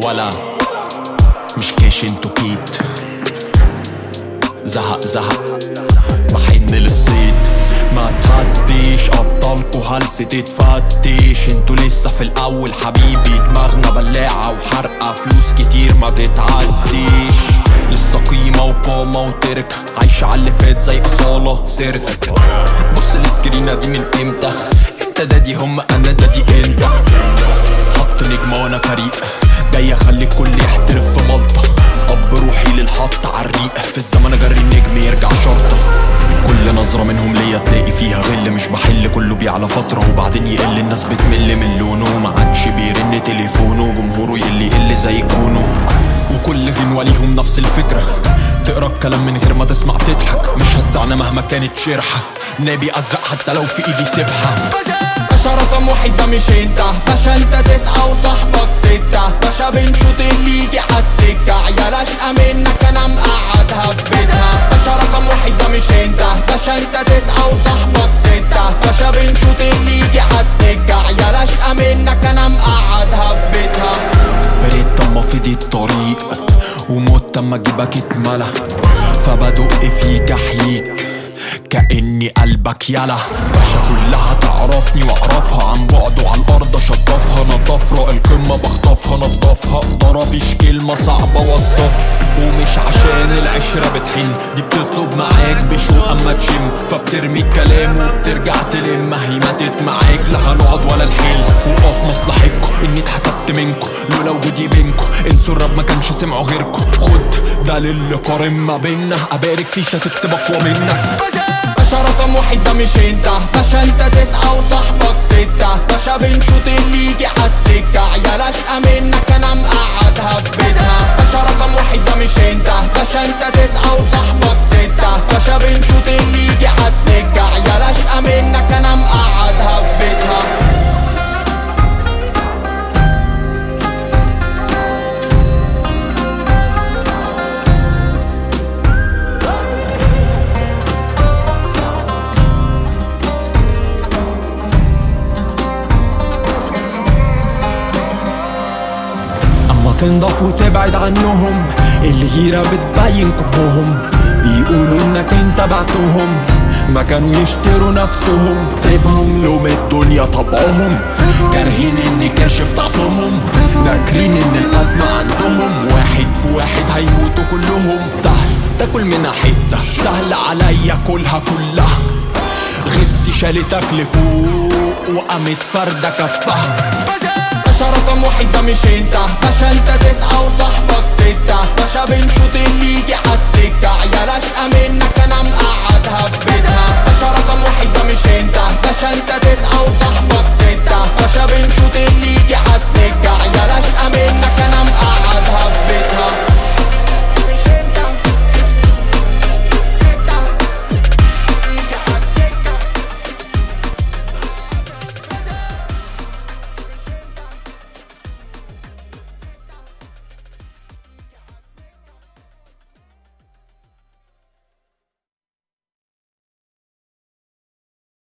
ولا مش كاش انتو كيت زهق زهق بحن للصيد ما تعديش ابطالكو هلسة تتفتش انتو لسه في الاول حبيبي دماغنا بلاعة وحرقة فلوس كتير ما تتعديش لسه قيمة وقامة وتركة عايشة على اللي فات زي أصالة سيرتك بص السكرينة دي من امتى انت ده دي هم انا ده دي انت حط نجمة وانا فريق جاي اخلي الكل يحترف في ملطة اب روحي للحط عالريق في الزمن اجري النجم يرجع شرطة كل نظرة منهم ليا تلاقي فيها غل مش بحل كله بيعلى فترة وبعدين يقل الناس بتمل من لونه ما عادش بيرن تليفونه جمهوره يقل يقل زي كونه وكل غنوة ليهم نفس الفكرة تقرا الكلام من غير ما تسمع تضحك مش هتزعنا مهما كانت شرحة نبي ازرق حتى لو في ايدي سبحة باشا رقم واحد ده مش انت باشا انت تسعة وصاحبك ستة باشا بنشوط اللي يجي عالسكة عيال اشقى منك انا مقعدها في بيتها باشا رقم واحد ده مش انت باشا انت تسعة وصاحبك ستة باشا بنشوط اللي يجي عالسكة عيال اشقى منك انا مقعدها في بيتها بريت اما في دي الطريق وموت اما جيبك اتملى فبدق فيك احييك كأني قلبك يلا باشا كلها تعرفني واعرفها عن بعد وعلى الارض اشطفها انا طفرة القمة بخطفها نضفها اقدر مفيش كلمة صعبة اوصفها ومش عشان العشرة بتحن دي بتطلب معاك بشوق اما تشم فبترمي الكلام وبترجع تلم هي ماتت معاك لا هنقعد ولا نحل وقف مصلحتكم اني اتحسبت منكم لولا وجودي بينكم انسوا الرب ما كانش سمعوا غيركم خد ده للي قارن ما بينا ابارك فيش هتكتب اقوى منك باشا رقم واحد ده مش انت باشا انت تسعة وصاحبك ستة باشا بنشوط اللي يجي عالسكة عيال اشقى منك انا مقعدها في بيتها باشا رقم واحد ده مش انت باشا انت تسعة وصاحبك ستة باشا بنشوط اللي يجي عالسكة عيال اشقى منك انا مقعدها في بيتها اما تنضف وتبعد عنهم الغيرة بتبين كرههم بيقولوا انك انت بعتهم ما كانوا يشتروا نفسهم سيبهم لوم الدنيا طبعهم كارهين اني كاشف ضعفهم ناكرين ان الازمة عندهم واحد في واحد هيموتوا كلهم سهل تاكل منها حتة سهل عليا كلها كلها غبت شالتك لفوق وقامت فردة كفها باشا رقم واحد ده مش انت باشا انت تسعة وصاحبك ستة باشا بنشوط اللي يجي عالسكة عيال اشقى منك انا مقعدها في بيتها باشا رقم واحد ده مش انت باشا انت